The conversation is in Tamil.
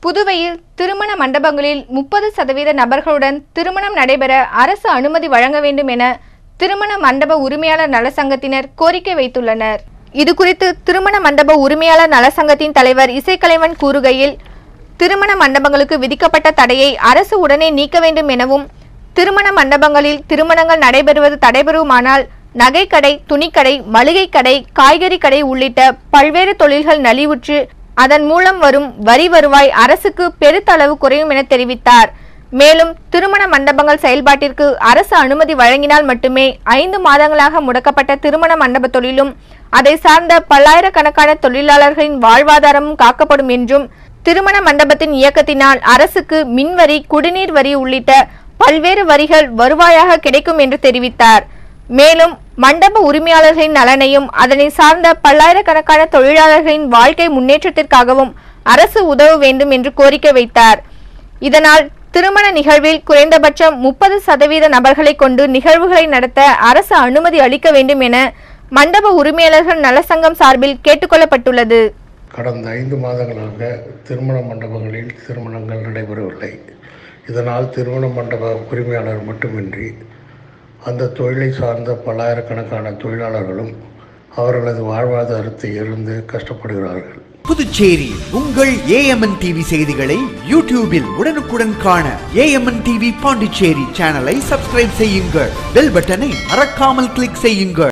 புதுவையில் திருமண மண்டபங்களில் முப்பது சதவீத நபர்களுடன் திருமணம் நடைபெற அரசு அனுமதி வழங்க வேண்டும் என திருமண மண்டப உரிமையாளர் நலசங்கத்தினர் கோரிக்கை வைத்துள்ளனர் இதுகுறித்து திருமண மண்டப உரிமையாளர் நலசங்கத்தின் தலைவர் இசைக்கலைவன் கூறுகையில் திருமண மண்டபங்களுக்கு விதிக்கப்பட்ட தடையை அரசு உடனே நீக்க வேண்டும் எனவும் திருமண மண்டபங்களில் திருமணங்கள் நடைபெறுவது தடைபெறுமானால் நகைக்கடை துணிக்கடை மளிகை கடை காய்கறி கடை உள்ளிட்ட பல்வேறு தொழில்கள் நலிவுற்று அதன் மூலம் வரும் வரி வருவாய் அரசுக்கு பெருத்தளவு குறையும் என தெரிவித்தார் மேலும் திருமண மண்டபங்கள் செயல்பாட்டிற்கு அரசு அனுமதி வழங்கினால் மட்டுமே ஐந்து மாதங்களாக முடக்கப்பட்ட திருமண மண்டப தொழிலும் அதை சார்ந்த பல்லாயிரக்கணக்கான தொழிலாளர்களின் வாழ்வாதாரமும் காக்கப்படும் என்றும் திருமண மண்டபத்தின் இயக்கத்தினால் அரசுக்கு மின்வரி குடிநீர் வரி உள்ளிட்ட பல்வேறு வரிகள் வருவாயாக கிடைக்கும் என்று தெரிவித்தார் மேலும் மண்டப உரிமையாளர்களின் நலனையும் அதனை சார்ந்த பல்லாயிரக்கணக்கான தொழிலாளர்களின் வாழ்க்கை முன்னேற்றத்திற்காகவும் அரசு உதவ வேண்டும் என்று கோரிக்கை வைத்தார் இதனால் திருமண நிகழ்வில் குறைந்தபட்சம் முப்பது சதவீத நபர்களை கொண்டு நிகழ்வுகளை நடத்த அரசு அனுமதி அளிக்க வேண்டும் என மண்டப உரிமையாளர்கள் நலசங்கம் சார்பில் கேட்டுக்கொள்ளப்பட்டுள்ளது கடந்த ஐந்து மாதங்களாக திருமண மண்டபங்களில் திருமணங்கள் நடைபெறவில்லை இதனால் திருமண மண்டப உரிமையாளர் மட்டுமின்றி அந்த தொழிலை சார்ந்த பல்லாயிரக்கணக்கான தொழிலாளர்களும் அவர்களது வாழ்வாதாரத்தை இழந்து கஷ்டப்படுகிறார்கள் புதுச்சேரி உங்கள் ஏஎம்என் டிவி செய்திகளை யூடியூபில் உடனுக்குடன் காண ஏஎம்என் டிவி பாண்டிச்சேரி சேனலை சப்ஸ்கிரைப் செய்யுங்கள் பெல் பட்டனை மறக்காமல் கிளிக் செய்யுங்கள்